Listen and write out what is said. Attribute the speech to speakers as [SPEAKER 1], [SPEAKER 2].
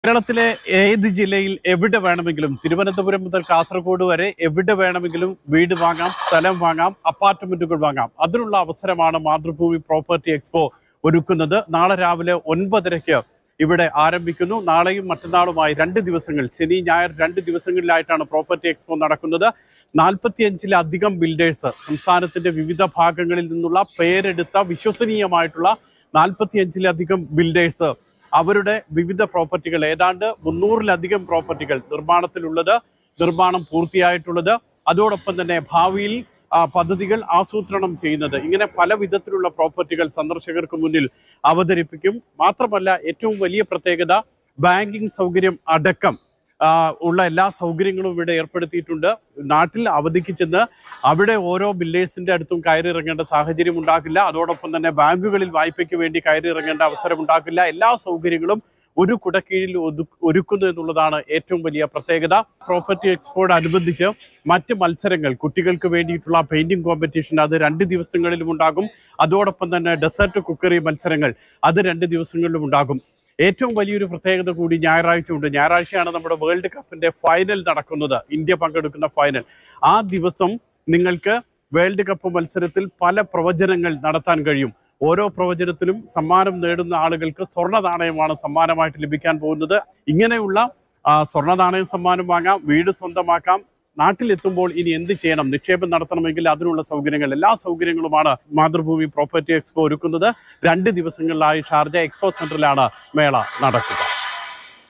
[SPEAKER 1] കേരളത്തിലെ ഏത് ജില്ലയിൽ എവിടെ വേണമെങ്കിലും തിരുവനന്തപുരം മുതൽ കാസർഗോഡ് വരെ എവിടെ വേണമെങ്കിലും വീട് വാങ്ങാം സ്ഥലം വാങ്ങാം അപ്പാർട്ട്മെന്റുകൾ വാങ്ങാം അതിനുള്ള അവസരമാണ് മാതൃഭൂമി പ്രോപ്പർട്ടി എക്സ്പോ ഒരുക്കുന്നത് നാളെ രാവിലെ ഒൻപതരയ്ക്ക് ഇവിടെ ആരംഭിക്കുന്നു നാളെയും മറ്റന്നാളുമായി രണ്ട് ദിവസങ്ങൾ ശനി ഞായർ രണ്ട് ദിവസങ്ങളിലായിട്ടാണ് പ്രോപ്പർട്ടി എക്സ്പോ നടക്കുന്നത് നാൽപ്പത്തിയഞ്ചിലധികം ബിൽഡേഴ്സ് സംസ്ഥാനത്തിന്റെ വിവിധ ഭാഗങ്ങളിൽ നിന്നുള്ള പേരെടുത്ത വിശ്വസനീയമായിട്ടുള്ള നാൽപ്പത്തിയഞ്ചിലധികം ബിൽഡേഴ്സ് അവരുടെ വിവിധ പ്രോപ്പർട്ടികൾ ഏതാണ്ട് മുന്നൂറിലധികം പ്രോപ്പർട്ടികൾ നിർമ്മാണത്തിലുള്ളത് നിർമ്മാണം പൂർത്തിയായിട്ടുള്ളത് അതോടൊപ്പം തന്നെ ഭാവിയിൽ ആ, പദ്ധതികൾ ആസൂത്രണം ചെയ്യുന്നത് ഇങ്ങനെ പല വിധത്തിലുള്ള പ്രോപ്പർട്ടികൾ സന്ദർശകർക്ക് മുന്നിൽ അവതരിപ്പിക്കും മാത്രമല്ല ഏറ്റവും വലിയ പ്രത്യേകത ബാങ്കിംഗ് സൗകര്യം അടക്കം ആ, ഉള്ള എല്ലാ സൗകര്യങ്ങളും ഇവിടെ ഏർപ്പെടുത്തിയിട്ടുണ്ട് നാട്ടിൽ അവധിക്ക് ചെന്ന് അവിടെ ഓരോ ബില്ലേഴ്സിന്റെ അടുത്തും കയറി ഇറങ്ങേണ്ട സാഹചര്യം ഉണ്ടാകില്ല അതോടൊപ്പം തന്നെ ബാങ്കുകളിൽ വായ്പയ്ക്ക് വേണ്ടി കയറി ഇറങ്ങേണ്ട അവസരം ഉണ്ടാക്കില്ല എല്ലാ സൗകര്യങ്ങളും ഒരു കുടക്കീഴിൽ ഒതു- ഒരുക്കുന്നു എന്നുള്ളതാണ് ഏറ്റവും വലിയ പ്രത്യേകത പ്രോപ്പർട്ടി എക്സ്പോയോട് അനുബന്ധിച്ച് മറ്റ് മത്സരങ്ങൾ കുട്ടികൾക്ക് വേണ്ടിയിട്ടുള്ള പെയിന്റിംഗ് കോമ്പറ്റീഷൻ അത് രണ്ട് ദിവസങ്ങളിലും ഉണ്ടാകും അതോടൊപ്പം തന്നെ ഡെസേർട്ട് കുക്കറി മത്സരങ്ങൾ അത് രണ്ട് ദിവസങ്ങളിലും ഉണ്ടാകും ഏറ്റവും വലിയൊരു പ്രത്യേകത കൂടി ഞായറാഴ്ച ഉണ്ട് ഞായറാഴ്ചയാണ് നമ്മുടെ വേൾഡ് കപ്പിന്റെ ഫൈനൽ നടക്കുന്നത് ഇന്ത്യ പങ്കെടുക്കുന്ന ഫൈനൽ ആ ദിവസം നിങ്ങൾക്ക് വേൾഡ് കപ്പ് മത്സരത്തിൽ പല പ്രവചനങ്ങൾ നടത്താൻ കഴിയും ഓരോ പ്രവചനത്തിലും സമ്മാനം നേടുന്ന ആളുകൾക്ക് സ്വർണ്ണ നാണയമാണ് സമ്മാനമായിട്ട് ലഭിക്കാൻ പോകുന്നത് ഇങ്ങനെയുള്ള ആ, സ്വർണ്ണ നാണയം സമ്മാനം വാങ്ങാം വീട് സ്വന്തമാക്കാം നാട്ടിലെത്തുമ്പോൾ ഇനി എന്ത് ചെയ്യണം നിക്ഷേപം നടത്തണമെങ്കിൽ അതിനുള്ള സൗകര്യങ്ങൾ എല്ലാ സൗകര്യങ്ങളുമാണ് മാതൃഭൂമി പ്രോപ്പർട്ടി എക്സ്പോ ഒരുക്കുന്നത് രണ്ട് ദിവസങ്ങളിലായി ഷാർജ എക്സ്പോ സെന്ററിലാണ് മേള നടക്കുക